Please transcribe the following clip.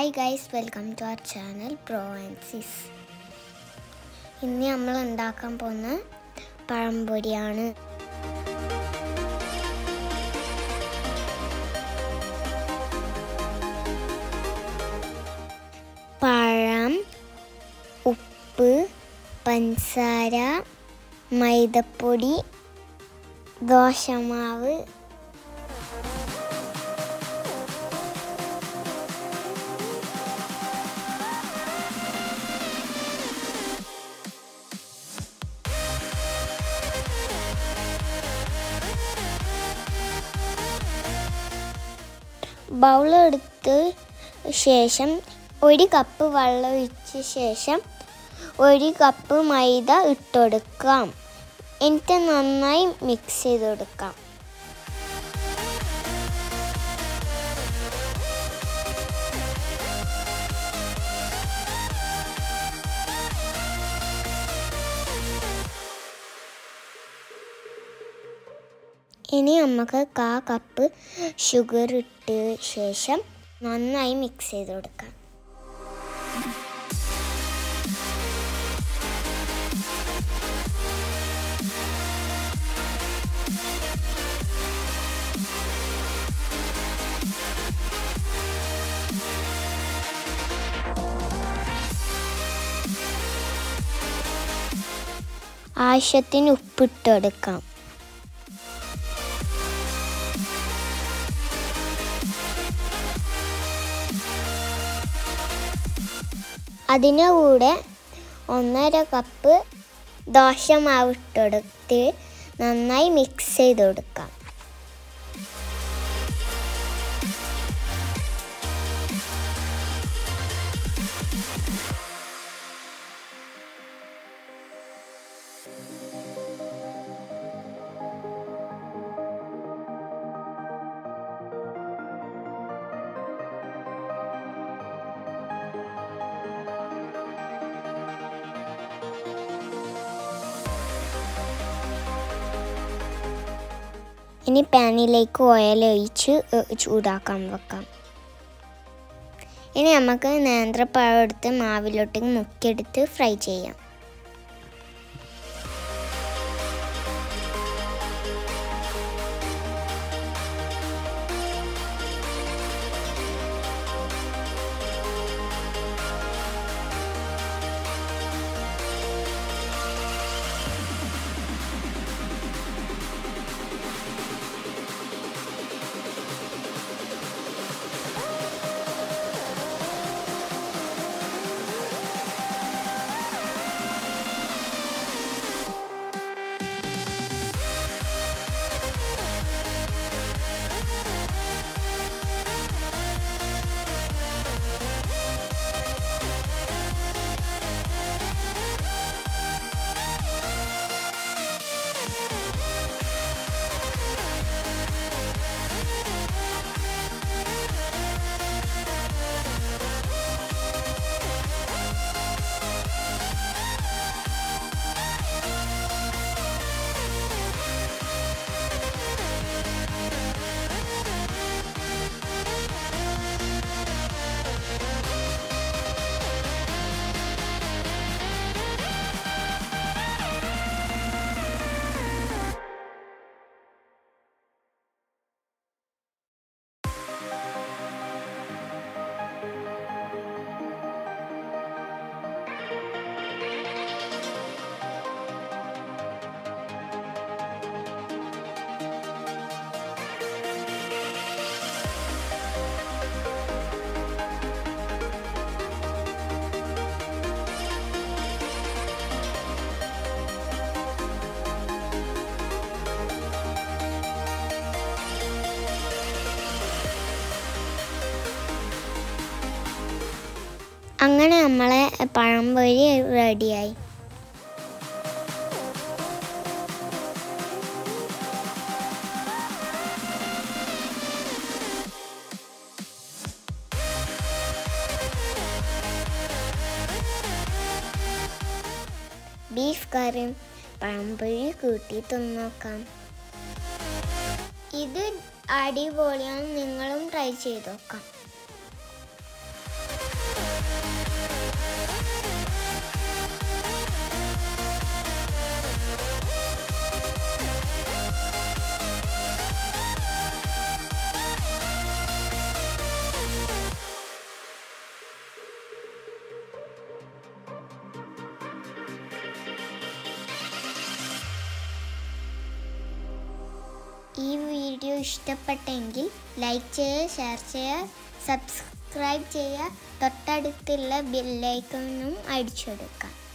hi guys welcome to our channel bro and sis ഇന്ന് നമ്മൾ ഉണ്ടാക്കാൻ പോകുന്ന പഴംപൊരിയാണ് പഴം ഉപ്പ് പഞ്ചസാര മൈദപ്പൊടി ദോശമാവ് ബൗളെടുത്ത് ശേഷം ഒരു കപ്പ് വെള്ളം ഒഴിച്ച ശേഷം ഒരു കപ്പ് മൈദ ഇട്ടുകൊടുക്കാം എന്നിട്ട് നന്നായി മിക്സ് ചെയ്ത് കൊടുക്കാം ഇനി നമുക്ക് കാ കപ്പ് ഷുഗർ ഇട്ട് ശേഷം നന്നായി മിക്സ് ചെയ്ത് കൊടുക്കാം ആവശ്യത്തിന് ഉപ്പിട്ട് കൊടുക്കാം അതിന് കൂടെ ഒന്നര കപ്പ് ദോശമാവ് ഇട്ടെടുത്ത് നന്നായി മിക്സ് ചെയ്ത് കൊടുക്കാം ഇനി പാനിലേക്ക് ഓയിൽ ഒഴിച്ച് ഏ, ചൂടാക്കാൻ വെക്കാം ഇനി നമുക്ക് നേന്ത്രപ്പഴം എടുത്ത് മാവിലോട്ട് മുക്കിയെടുത്ത് ഫ്രൈ ചെയ്യാം അങ്ങനെ നമ്മളെ പഴംപൊരി റെഡിയായി ബീഫ് കറിയും പഴംപൊരി കൂട്ടി തിന്നോക്കാം ഇത് അടിപൊളിയാണ് നിങ്ങളും ട്രൈ ചെയ്ത് നോക്കാം വീഡിയോ ഇഷ്ടപ്പെട്ടെങ്കിൽ ലൈക്ക് ചെയ്യുക ഷെയർ ചെയ്യുക സബ്സ്ക്രൈബ് ചെയ്യുക തൊട്ടടുത്തുള്ള ബെല്ലൈക്കണും അടിച്ചെടുക്കാം